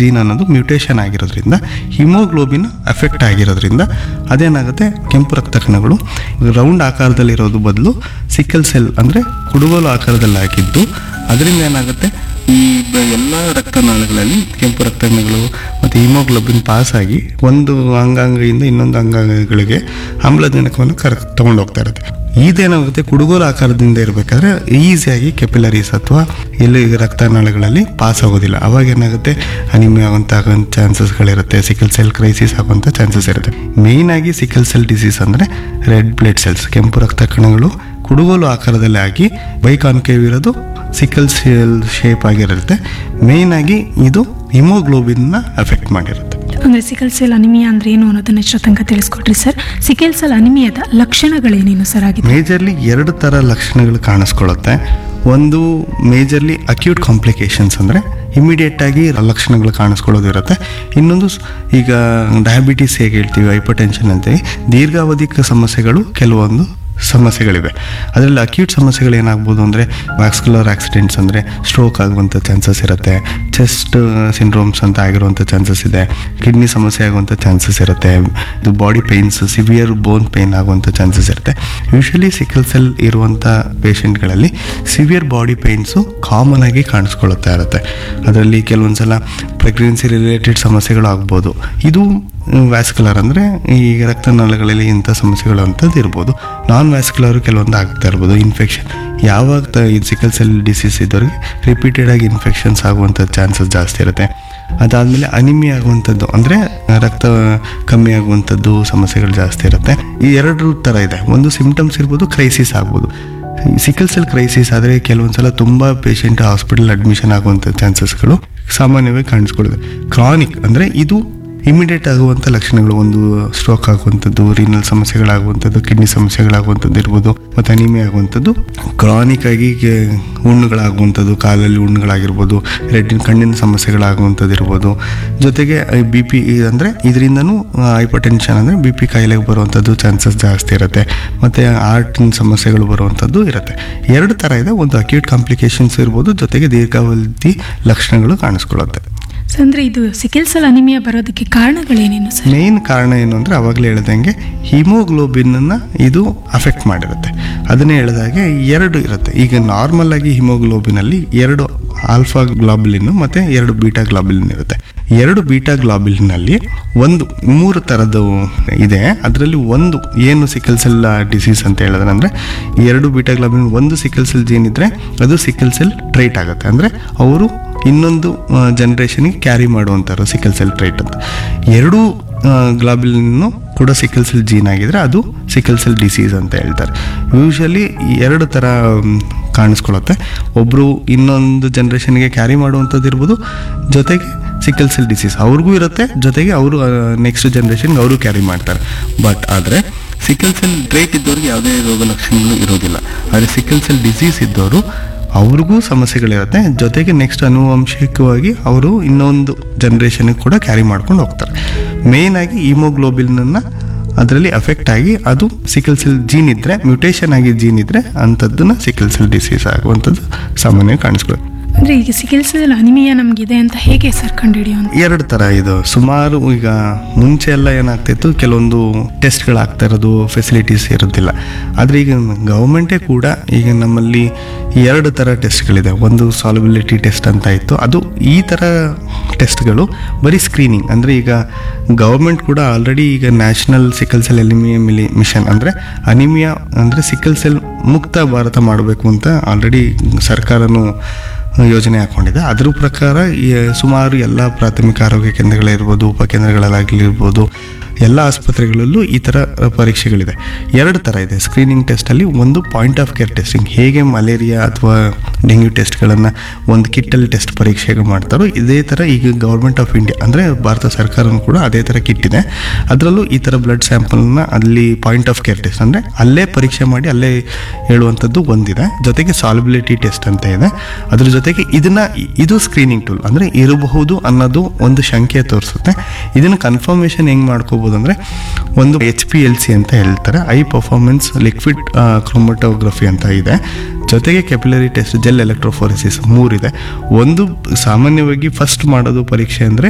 gene ಅನ್ನೋದು mutation ಆಗಿರೋದ್ರಿಂದ haemoglobin affect ಆಗಿರೋದ್ರಿಂದ ಅದೇನಾಗುತ್ತೆ ಕೆಂಪು ರಕ್ತ ಕಣಗಳು ರೌಂಡ್ ಆಕಾರದಲ್ಲಿರೋದು ಬದಲು ಸಿಕ್ಕಲ್ ಸೆಲ್ ಅಂದರೆ ಕುಡುಗೋಲು ಆಕಾರದಲ್ಲಿ ಆಗಿದ್ದು ಅದರಿಂದ ಏನಾಗುತ್ತೆ ಈ ಬ- ಎಲ್ಲ ರಕ್ತನಾಳಗಳಲ್ಲಿ ಕೆಂಪು ರಕ್ತನಾಳಗಳು ಮತ್ತು ಹಿಮೋಗ್ಲೋಬಿನ್ ಪಾಸ್ ಆಗಿ ಒಂದು ಅಂಗಾಂಗದಿಂದ ಇನ್ನೊಂದು ಅಂಗಾಂಗಗಳಿಗೆ ಆಮ್ಲಜನಕವನ್ನು ಕರ್ ತಗೊಂಡು ಹೋಗ್ತಾ ಇರುತ್ತೆ ಇದೇನಾಗುತ್ತೆ ಕುಡುಗೋಲು ಆಕಾರದಿಂದ ಇರಬೇಕಾದ್ರೆ ಈಸಿಯಾಗಿ ಕೆಪಿಲರೀಸ್ ಅಥವಾ ಎಲ್ಲಿ ರಕ್ತನಾಳಗಳಲ್ಲಿ ಪಾಸ್ ಆಗೋದಿಲ್ಲ ಅವಾಗ ಏನಾಗುತ್ತೆ ಅನಿಮಿಯಾ ಆಗುವಂಥ ಚಾನ್ಸಸ್ಗಳಿರುತ್ತೆ ಸಿಕಲ್ ಸೆಲ್ ಕ್ರೈಸಿಸ್ ಆಗುವಂಥ ಚಾನ್ಸಸ್ ಇರುತ್ತೆ ಮೇಯ್ನ್ ಆಗಿ ಸಿಕಲ್ ಸೆಲ್ ಡಿಸೀಸ್ ಅಂದರೆ ರೆಡ್ ಬ್ಲಡ್ ಸೆಲ್ಸ್ ಕೆಂಪು ರಕ್ತ ಕಣಗಳು ಕುಡುಗೋಲು ಆಕಾರದಲ್ಲಿ ಆಗಿ ಬೈಕಾನ್ಕೇವ್ ಇರೋದು ಸಿಕಲ್ ಸೆಲ್ ಶೇಪ್ ಆಗಿರುತ್ತೆ ಮೇಯ್ನ್ ಆಗಿ ಇದು ಹಿಮೋಗ್ಲೋಬಿನ್ನ ಅಫೆಕ್ಟ್ ಮಾಡಿರುತ್ತೆ ಅಂದ್ರೆ ಸಿಕಲ್ ಸೆಲ್ ಅನಿಮಿಯಾ ಅಂದ್ರೆ ಏನು ಅನ್ನೋದನ್ನ ಇಷ್ಟೋ ತನಕ ತಿಳಿಸ್ಕೊಟ್ರಿ ಸರ್ ಸಿಕಲ್ ಸೆಲ್ ಅನಿಮಿಯಾದ ಲಕ್ಷಣಗಳೇನೇನು ಸರ್ ಆಗಿದೆ ಮೇಜರ್ಲಿ ಎರಡು ಥರ ಲಕ್ಷಣಗಳು ಕಾಣಿಸ್ಕೊಳ್ಳುತ್ತೆ ಒಂದು ಮೇಜರ್ಲಿ ಅಕ್ಯೂಟ್ ಕಾಂಪ್ಲಿಕೇಶನ್ಸ್ ಅಂದರೆ ಇಮಿಡಿಯೇಟ್ ಆಗಿ ಲಕ್ಷಣಗಳು ಕಾಣಿಸ್ಕೊಳ್ಳೋದು ಇರುತ್ತೆ ಇನ್ನೊಂದು ಸ್- ಈಗ ಡಯಾಬಿಟಿಸ್ ಹೇಗೆ ಹೇಳ್ತೀವಿ ಹೈಪರ್ ಟೆನ್ಷನ್ ಅಂತೀವಿ ದೀರ್ಘಾವಧಿಕ ಸಮಸ್ಯೆಗಳು ಕೆಲವೊಂದು ಸಮಸ್ಯೆಗಳಿವೆ ಅದರಲ್ಲಿ ಅಕ್ಯೂಟ್ ಸಮಸ್ಯೆಗಳು ಏನಾಗ್ಬೋದು ಅಂದರೆ ವ್ಯಾಕ್ಸ್ಕುಲರ್ ಆಕ್ಸಿಡೆಂಟ್ಸ್ ಅಂದರೆ ಸ್ಟ್ರೋಕ್ ಆಗುವಂಥ ಚಾನ್ಸಸ್ ಇರುತ್ತೆ ಚೆಸ್ಟ್ ಸಿಂಡ್ರೋಮ್ಸ್ ಅಂತ ಆಗಿರುವಂಥ ಚಾನ್ಸಸ್ ಇದೆ ಕಿಡ್ನಿ ಸಮಸ್ಯೆ ಆಗುವಂಥ ಚಾನ್ಸಸ್ ಇರುತ್ತೆ ಇದು body pains severe bone pain ಆಗುವಂಥ ಚಾನ್ಸಸ್ ಇರುತ್ತೆ ಯೂಶಲಿ ಸಿಕಲ್ ಸೆಲ್ ಇರುವಂಥ ಪೇಷಂಟ್ಗಳಲ್ಲಿ ಸಿವಿಯರ್ ಬಾಡಿ ಪೇಯ್ನ್ಸು ಕಾಮನ್ ಆಗಿ ಕಾಣಿಸ್ಕೊಳ್ತಾ ಇರುತ್ತೆ ಅದರಲ್ಲಿ ಕೆಲವೊಂದು ಸಲ ಪ್ರೆಗ್ನೆನ್ಸಿ ರಿಲೇಟೆಡ್ ಸಮಸ್ಯೆಗಳು ಆಗ್ಬೋದು ಇದು ವ್ಯಾಸ್ಕುಲರ್ ಅಂದರೆ ಈ ರಕ್ತನಾಳಗಳಲ್ಲಿ ಇಂಥ ಸಮಸ್ಯೆಗಳು ಅಂಥದ್ದು ಇರ್ಬೋದು ನಾನ್ ವ್ಯಾಸ್ಕುಲರ್ ಕೆಲವೊಂದು ಆಗ್ತಾ ಇರ್ಬೋದು ಇನ್ಫೆಕ್ಷನ್ ಯಾವಾಗ ತ- ಈ ಸಿಕಲ್ ಸೆಲ್ ಡಿಸೀಸ್ ಇದ್ದವ್ರಿಗೆ ರಿಪೀಟೆಡ್ ಆಗಿ ಇನ್ಫೆಕ್ಷನ್ಸ್ ಆಗುವಂಥ ಚಾನ್ಸಸ್ ಜಾಸ್ತಿ ಇರುತ್ತೆ ಅದಾದಮೇಲೆ ಅನಿಮಿ ಆಗುವಂಥದ್ದು ಅಂದರೆ ರಕ್ತ ಕಮ್ಮಿ ಆಗುವಂಥದ್ದು ಸಮಸ್ಯೆಗಳು ಜಾಸ್ತಿ ಇರುತ್ತೆ ಈ ಎರಡು ಥರ ಇದೆ ಒಂದು ಸಿಂಪ್ಟಮ್ಸ್ ಇರ್ಬೋದು ಕ್ರೈಸಿಸ್ ಆಗ್ಬೋದು ಸಿಕಲ್ ಸೆಲ್ ಕ್ರೈಸಿಸ್ ಆದರೆ ಕೆಲವೊಂದು ಸಲ ತುಂಬ ಪೇಷಂಟ್ ಹಾಸ್ಪಿಟಲ್ ಅಡ್ಮಿಷನ್ ಆಗುವಂಥ ಚಾನ್ಸಸ್ಗಳು ಸಾಮಾನ್ಯವಾಗಿ ಕಾಣಿಸ್ಕೊಳ್ಳುತ್ತೆ ಕ್ರಾನಿಕ್ ಅಂದರೆ ಇದು ಇಮಿಡಿಯೇಟ್ ಆಗುವಂಥ ಲಕ್ಷಣಗಳು ಒಂದು ಸ್ಟ್ರೋಕ್ ಆಗುವಂಥದ್ದು ರೀನಲ್ ಸಮಸ್ಯೆಗಳಾಗುವಂಥದ್ದು ಕಿಡ್ನಿ ಸಮಸ್ಯೆಗಳಾಗುವಂಥದ್ದು ಇರ್ಬೋದು ಮತ್ತು ಅನಿಮಿ ಆಗುವಂಥದ್ದು ಕ್ರಾನಿಕ್ ಆಗಿ ಕೆ- ಹುಣ್ಣುಗಳಾಗುವಂಥದ್ದು ಕಾಲಲ್ಲಿ ಹುಣ್ಣುಗಳಾಗಿರ್ಬೋದು ರೆಡ್ಡಿನ ಕಣ್ಣಿನ ಸಮಸ್ಯೆಗಳಾಗುವಂಥದ್ದು ಇರ್ಬೋದು ಜೊತೆಗೆ ಬಿ ಪಿ ಅಂದರೆ ಇದರಿಂದನೂ ಹೈಪರ್ ಟೆನ್ಷನ್ ಅಂದರೆ ಬಿ ಪಿ ಕಾಯಿಲೆಗೆ ಬರುವಂಥದ್ದು ಚಾನ್ಸಸ್ ಜಾಸ್ತಿ ಇರುತ್ತೆ ಮತ್ತು ಹಾರ್ಟಿನ ಸಮಸ್ಯೆಗಳು ಬರುವಂಥದ್ದು ಇರುತ್ತೆ ಎರಡು ಥರ ಇದೆ ಒಂದು ಅಕ್ಯೂಟ್ ಕಾಂಪ್ಲಿಕೇಶನ್ಸ್ ಇರ್ಬೋದು ಜೊತೆಗೆ ದೀರ್ಘಾವಧಿ ಲಕ್ಷಣಗಳು ಕಾಣಿಸ್ಕೊಳ್ಳುತ್ತೆ ಸೊ ಅಂದ್ರೆ ಇದು ಸಿಕಲ್ ಸೆಲ್ ಅನಿಮಿಯಾ ಬರೋದಕ್ಕೆ ಕಾರಣಗಳೇನೇನು ಸರ್ ಮೇನ್ ಕಾರಣ ಏನು ಅಂದರೆ ಅವಾಗಲೇ ಹೇಳ್ದಂಗೆ ಹಿಮೋಗ್ಲೋಬಿನ್ನ ಇದು ಅಫೆಕ್ಟ್ ಮಾಡಿರುತ್ತೆ ಅದನ್ನೇ ಹೇಳಿದಾಗೆ ಎರಡು ಇರುತ್ತೆ ಈಗ ನಾರ್ಮಲ್ ಆಗಿ ಹಿಮೋಗ್ಲೋಬಿನಲ್ಲಿ ಎರಡು ಆಲ್ಫಾ ಗ್ಲಾಬುಲಿನ್ ಮತ್ತು ಎರಡು ಬೀಟಾ ಗ್ಲಾಬುಲಿನ್ ಇರುತ್ತೆ ಎರಡು ಬೀಟಾ ಗ್ಲಾಬುಲಿನಲ್ಲಿ ಒಂದು ಮೂರು ಥರದ್ದು ಇದೆ ಅದರಲ್ಲಿ ಒಂದು ಏನು ಸಿಕಲ್ ಸೆಲ್ ಡಿಸೀಸ್ ಅಂತ ಹೇಳಿದ್ರೆ ಅಂದರೆ ಎರಡು ಬೀಟಾ ಗ್ಲಾಬುಲಿನ್ ಒಂದು ಸಿಕಲ್ ಸೆಲ್ ಜೀನ್ ಇದ್ದರೆ ಅದು ಸಿಕಲ್ ಸೆಲ್ ಟ್ರೈಟ್ ಆಗುತ್ತೆ ಅಂದರೆ ಅವರು ಇನ್ನೊಂದು ಜನ್ರೇಷನ್ಗೆ ಕ್ಯಾರಿ ಮಾಡುವಂಥವ್ರು ಸಿಕಲ್ ಸೆಲ್ ಟ್ರೈಟ್ ಅಂತ ಎರಡೂ ಗ್ಲಾಬಿಲಿನ್ನು ಕೂಡ ಸಿಕಲ್ ಸೆಲ್ ಜೀನ್ ಆಗಿದ್ರೆ ಅದು ಸಿಕಲ್ ಸೆಲ್ ಡಿಸೀಸ್ ಅಂತ ಹೇಳ್ತಾರೆ ಯೂಶಲಿ ಎರಡು ಥರ ಮ್, ಕಾಣಿಸ್ಕೊಳ್ಳುತ್ತೆ ಒಬ್ಬರು ಇನ್ನೊಂದು ಜನ್ರೇಷನ್ಗೆ ಕ್ಯಾರಿ ಮಾಡುವಂಥದ್ದು ಇರ್ಬೋದು ಜೊತೆಗೆ ಸಿಕಲ್ ಸೆಲ್ ಡಿಸೀಸ್ ಅವ್ರಿಗೂ ಇರುತ್ತೆ ಜೊತೆಗೆ ಅವರು ನೆಕ್ಸ್ಟ್ ಜನ್ರೇಷನ್ಗೆ ಅವರು ಕ್ಯಾರಿ ಮಾಡ್ತಾರೆ ಬಟ್ ಆದರೆ ಸಿಕಲ್ ಸೆಲ್ ಟ್ರೇಟ್ ಇದ್ದವ್ರಿಗೆ ಯಾವುದೇ ರೋಗ ಲಕ್ಷಣಗಳು ಇರೋದಿಲ್ಲ ಆದರೆ ಸಿಕಲ್ ಸೆಲ್ ಡಿಸೀಸ್ ಇದ್ದವರು ಅವ್ರಿಗೂ ಸಮಸ್ಯೆಗಳಿರುತ್ತೆ ಜೊತೆಗೆ ನೆಕ್ಸ್ಟ್ ಆನುವಂಶಿಕವಾಗಿ ಅವರು ಇನ್ನೊಂದು ಜನ್ರೇಷನ್ಗೆ ಕೂಡ ಕ್ಯಾರಿ ಮಾಡ್ಕೊಂಡು ಹೋಗ್ತಾರೆ ಮೇಯ್ನ್ ಆಗಿ ಹಿಮೋಗ್ಲೋಬಿನ್ನ ಅದರಲ್ಲಿ ಅಫೆಕ್ಟ್ ಆಗಿ ಅದು ಸಿಕಲ್ ಸೆಲ್ ಜೀನ್ ಇದ್ದರೆ ಮ್ಯೂಟೇಷನ್ ಆಗಿ ಜೀನ್ ಇದ್ದರೆ ಅಂಥದ್ದನ್ನ ಸಿಕಲ್ ಸೆಲ್ ಡಿಸೀಸ್ ಆಗುವಂಥದ್ದು ಸಾಮಾನ್ಯವಾಗಿ ಕಾಣಿಸ್ಕೊಳ್ಳುತ್ತೆ ಅಂದ್ರೆ ಈಗ ಸಿಕಲ್ ಸೆಲ್ ಅನಿಮಿಯಾ ನಮಗಿದೆ ಅಂತ ಹೇಗೆ ಸರ್ ಕಂಡುಹಿಡಿಯುವಂತ ಎರಡು ಥರ ಇದು ಸುಮಾರು ಈಗ ಮುಂಚೆ ಎಲ್ಲ ಏನಾಗ್ತಿತ್ತು ಕೆಲವೊಂದು ಟೆಸ್ಟ್ಗಳಾಗ್ತಾ ಇರೋದು ಫೆಸಿಲಿಟೀಸ್ ಇರೋದಿಲ್ಲ ಆದರೆ ಈಗ ಗೌರ್ಮೆಂಟೇ ಕೂಡ ಈಗ ನಮ್ಮಲ್ಲಿ ಎರಡು ಥರ ಟೆಸ್ಟ್ಗಳಿದೆ ಒಂದು ಸಾಲಬಿಲಿಟಿ ಟೆಸ್ಟ್ ಅಂತ ಇತ್ತು ಅದು ಈ ಥರ ಟೆಸ್ಟ್ಗಳು ಬರೀ ಸ್ಕ್ರೀನಿಂಗ್ ಅಂದರೆ ಈಗ ಗೌರ್ಮೆಂಟ್ ಕೂಡ ಆಲ್ರೆಡಿ ಈಗ ನ್ಯಾಷನಲ್ ಸಿಕಲ್ ಸೆಲ್ ಎಲಿಮಿಯಾ ಮಿಲಿ ಮಿಷನ್ ಅಂದರೆ ಅನಿಮಿಯಾ ಅಂದರೆ ಸಿಕಲ್ ಸೆಲ್ ಮುಕ್ತ ಭಾರತ ಮಾಡಬೇಕು ಅಂತ ಆಲ್ರೆಡಿ ಸರ್ಕಾರನೂ ಯೋಜನೆ ಹಾಕೊಂಡಿದೆ ಅದ್ರ ಪ್ರಕಾರ ಈ ಸುಮಾರು ಎಲ್ಲ ಪ್ರಾಥಮಿಕ ಆರೋಗ್ಯ ಕೇಂದ್ರಗಳಿರ್ಬೋದು ಉಪಕೇಂದ್ರಗಳಾಗಿರ್ಬೋದು ಎಲ್ಲ ಆಸ್ಪತ್ರೆಗಳಲ್ಲೂ ಈ ಥರ ಪರೀಕ್ಷೆಗಳಿದೆ ಎರಡು ಥರ ಇದೆ ಸ್ಕ್ರೀನಿಂಗ್ ಟೆಸ್ಟಲ್ಲಿ ಒಂದು ಪಾಯಿಂಟ್ ಆಫ್ ಕೇರ್ ಟೆಸ್ಟಿಂಗ್ ಹೇಗೆ ಮಲೇರಿಯಾ ಅಥವಾ ಡೆಂಗ್ಯೂ ಟೆಸ್ಟ್ಗಳನ್ನು ಒಂದು ಕಿಟ್ಟಲ್ಲಿ ಟೆಸ್ಟ್ ಪರೀಕ್ಷೆಗೆ ಮಾಡ್ತಾರೋ ಇದೇ ಥರ ಈಗ ಗೌರ್ಮೆಂಟ್ ಆಫ್ ಇಂಡಿಯಾ ಅಂದರೆ ಭಾರತ ಸರ್ಕಾರನೂ ಕೂಡ ಅದೇ ಥರ ಕಿಟ್ ಇದೆ ಅದರಲ್ಲೂ ಈ ಥರ ಬ್ಲಡ್ ಸ್ಯಾಂಪಲ್ನ ಅಲ್ಲಿ ಪಾಯಿಂಟ್ ಆಫ್ ಕೇರ್ ಟೆಸ್ಟ್ ಅಂದರೆ ಅಲ್ಲೇ ಪರೀಕ್ಷೆ ಮಾಡಿ ಅಲ್ಲೇ ಹೇಳುವಂಥದ್ದು ಒಂದಿದೆ ಜೊತೆಗೆ ಸಾಲಬಿಲಿಟಿ ಟೆಸ್ಟ್ ಅಂತ ಇದೆ ಅದ್ರ ಜೊತೆಗೆ ಇದನ್ನ ಇದು ಸ್ಕ್ರೀನಿಂಗ್ ಟೂಲ್ ಅಂದರೆ ಇರಬಹುದು ಅನ್ನೋದು ಒಂದು ಶಂಕೆ ತೋರಿಸುತ್ತೆ ಇದನ್ನು ಕನ್ಫರ್ಮೇಷನ್ ಹೆಂಗೆ ಮಾಡ್ಕೋಬೋದು ಅಂದರೆ ಒಂದು ಎಚ್ ಪಿ ಎಲ್ ಸಿ ಅಂತ ಹೇಳ್ತಾರೆ ಐ ಪರ್ಫಾರ್ಮೆನ್ಸ್ ಲಿಕ್ವಿಡ್ ಕ್ರೊಮಟೋಗ್ರಫಿ ಅಂತ ಇದೆ ಜೊತೆಗೆ ಕೆಪಿಲರಿ ಟೆಸ್ಟ್ ಜೆಲ್ ಎಲೆಕ್ಟ್ರೋಫೋರೆಸಿಸ್ ಮೂರಿದೆ ಒಂದು ಸಾಮಾನ್ಯವಾಗಿ ಫಸ್ಟ್ ಮಾಡೋದು ಪರೀಕ್ಷೆ ಅಂದರೆ